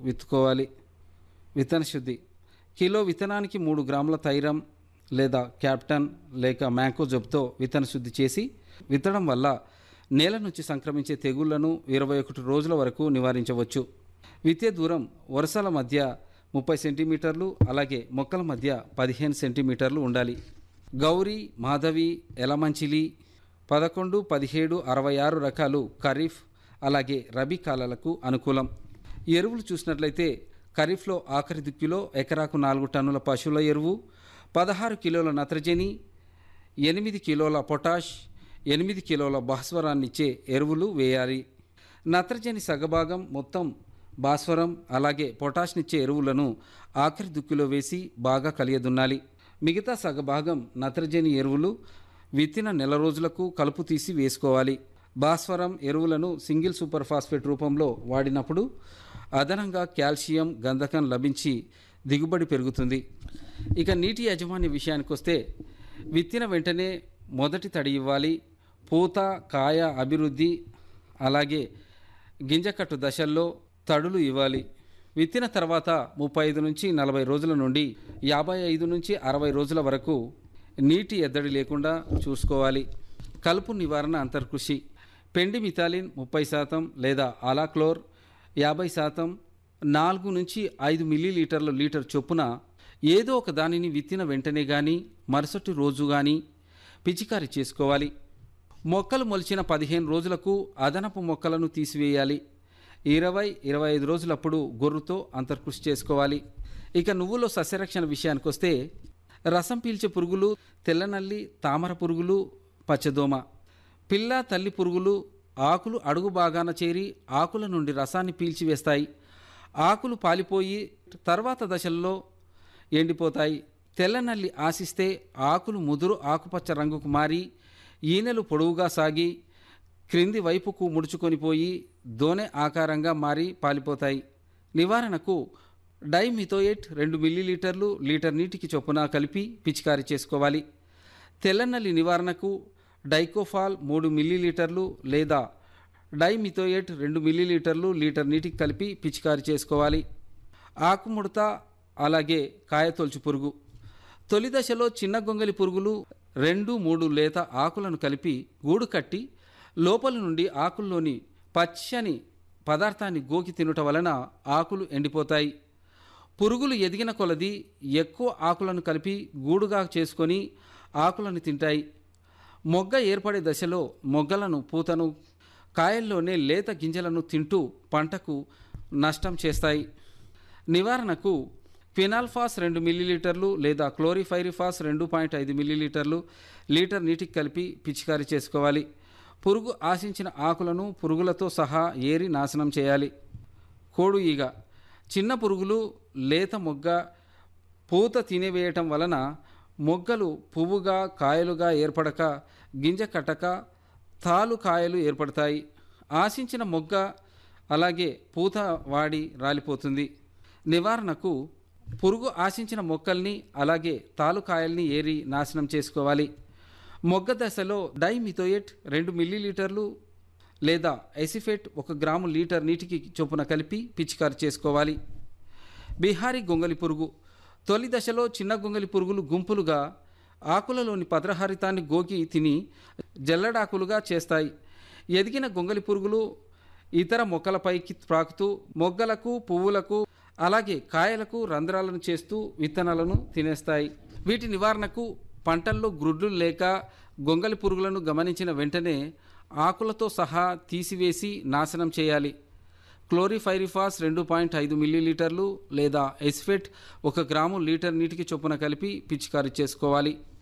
విత్తుకోవాలి విత్తన శుద్ధి కిలో విత్తనానికి మూడు గ్రాముల తైరం లేదా క్యాప్టన్ లేక మ్యాంకో జబ్తో విత్తన శుద్ధి చేసి విత్తడం వల్ల నేల నుంచి సంక్రమించే తెగుళ్లను ఇరవై ఒకటి రోజుల వరకు నివారించవచ్చు విత్తే దూరం వరుసల మధ్య ముప్పై సెంటీమీటర్లు అలాగే మొక్కల మధ్య పదిహేను సెంటీమీటర్లు ఉండాలి గౌరీ మాధవి ఎలమంచిలి పదకొండు పదిహేడు అరవై ఆరు రకాలు ఖరీఫ్ అలాగే రబీ కాలాలకు అనుకూలం ఎరువులు చూసినట్లయితే ఖరీఫ్లో ఆఖరి దిక్కులో ఎకరాకు నాలుగు టన్నుల పశువుల ఎరువు పదహారు కిలోల నత్రజని ఎనిమిది కిలోల పొటాష్ ఎనిమిది కిలోల భాస్వరాన్నిచ్చే ఎరువులు వేయాలి నత్రజని సగభాగం మొత్తం భాస్వరం అలాగే పొటాష్నిచ్చే ఎరువులను ఆఖరి దుక్కిలో వేసి బాగా కలియదున్నాలి మిగతా సగభాగం నత్రజని ఎరువులు విత్తిన నెల రోజులకు కలుపు తీసి వేసుకోవాలి భాస్వరం ఎరువులను సింగిల్ సూపర్ ఫాస్ఫేట్ రూపంలో వాడినప్పుడు అదనంగా కాల్షియం గంధకం లభించి దిగుబడి పెరుగుతుంది ఇక నీటి యాజమాన్య విషయానికి వస్తే విత్తిన వెంటనే మొదటి తడి ఇవ్వాలి పూత కాయ అభివృద్ధి అలాగే గింజకట్టు దశల్లో తడులు ఇవ్వాలి విత్తిన తర్వాత ముప్పై ఐదు నుంచి నలభై రోజుల నుండి యాభై ఐదు నుంచి అరవై రోజుల వరకు నీటి ఎద్దడి లేకుండా చూసుకోవాలి కలుపు నివారణ అంతర్కృషి పెండి మిథాలిన్ ముప్పై శాతం లేదా అలాక్లోర్ యాభై శాతం నాలుగు నుంచి ఐదు మిల్లీలీటర్ల లీటర్ చొప్పున ఏదో ఒక దానిని విత్తిన వెంటనే కానీ మరుసటి రోజు కానీ పిచికారి చేసుకోవాలి మొక్కలు మొలిచిన పదిహేను రోజులకు అదనపు మొక్కలను తీసివేయాలి ఇరవై ఇరవై ఐదు రోజులప్పుడు గొర్రుతో అంతర్కృషి చేసుకోవాలి ఇక నువ్వులో సస్యరక్షణ విషయానికి వస్తే రసం పీల్చే పురుగులు తెల్లనల్లి తామర పురుగులు పచ్చదోమ పిల్ల తల్లి పురుగులు ఆకులు అడుగు భాగాన చేరి ఆకుల నుండి రసాన్ని పీల్చివేస్తాయి ఆకులు పాలిపోయి తర్వాత దశల్లో ఎండిపోతాయి తెల్లనల్లి ఆశిస్తే ఆకులు ముదురు ఆకుపచ్చ రంగుకు మారి ఈనెలు పొడవుగా సాగి క్రింది వైపుకు ముడుచుకొని పోయి దోనె ఆకారంగా మారి పాలిపోతాయి నివారణకు డైమిథోయేట్ రెండు మిల్లీలీటర్లు లీటర్ నీటికి చొప్పున కలిపి పిచికారీ చేసుకోవాలి తెల్లనల్లి నివారణకు డైకోఫాల్ మూడు మిల్లీలీటర్లు లేదా డైమిథోయేట్ రెండు మిల్లీలీటర్లు లీటర్ నీటికి కలిపి పిచికారీ చేసుకోవాలి ఆకుముడత అలాగే కాయతొలుచు పురుగు తొలి దశలో చిన్న గొంగలి పురుగులు రెండు మూడు లేత ఆకులను కలిపి గూడు కట్టి లోపల నుండి ఆకుల్లోని పచ్చని పదార్థాన్ని గోకి తినుట వలన ఆకులు ఎండిపోతాయి పురుగులు ఎదిగిన కొలది ఎక్కువ ఆకులను కలిపి గూడుగా చేసుకొని ఆకులను తింటాయి మొగ్గ ఏర్పడే దశలో మొగ్గలను పూతను కాయల్లోనే లేత గింజలను తింటూ పంటకు నష్టం చేస్తాయి నివారణకు ఫినాల్ఫాస్ రెండు మిల్లీలీటర్లు లేదా క్లోరిఫైరిఫాస్ రెండు పాయింట్ ఐదు మిల్లీలీటర్లు లీటర్ నీటికి కలిపి పిచికారీ చేసుకోవాలి పురుగు ఆశించిన ఆకులను పురుగులతో సహా ఏరి నాశనం చేయాలి కోడు ఈగ చిన్న పురుగులు లేత మొగ్గ పూత తినేవేయటం వలన మొగ్గలు పువ్వుగా కాయలుగా ఏర్పడక గింజ కట్టక తాలు కాయలు ఏర్పడతాయి ఆశించిన మొగ్గ అలాగే పూత వాడి రాలిపోతుంది నివారణకు పురుగు ఆశించిన మొక్కల్ని అలాగే తాలుకాయల్ని ఏరి నాశనం చేసుకోవాలి మొగ్గ దశలో డైమిథోయేట్ రెండు మిల్లీలీటర్లు లేదా ఎసిఫేట్ ఒక గ్రాము లీటర్ నీటికి చొప్పున కలిపి పిచికారి చేసుకోవాలి బీహారీ గొంగలి పురుగు తొలి దశలో చిన్న గొంగలి పురుగులు గుంపులుగా ఆకులలోని పద్రహరితాన్ని గోకి తిని జల్లడాకులుగా చేస్తాయి ఎదిగిన గొంగలి పురుగులు ఇతర మొక్కలపైకి ప్రాకుతూ మొగ్గలకు పువ్వులకు అలాగే కాయలకు రంధ్రాలను చేస్తూ విత్తనాలను తినేస్తాయి వీటి నివారణకు పంటల్లో గ్రుడ్లు లేక గొంగలి పురుగులను గమనించిన వెంటనే ఆకులతో సహా తీసివేసి నాశనం చేయాలి క్లోరిఫైరిఫాస్ రెండు పాయింట్ ఐదు మిల్లీలీటర్లు లేదా ఎస్ఫెట్ ఒక గ్రాము లీటర్ నీటికి చొప్పున కలిపి పిచికారీ చేసుకోవాలి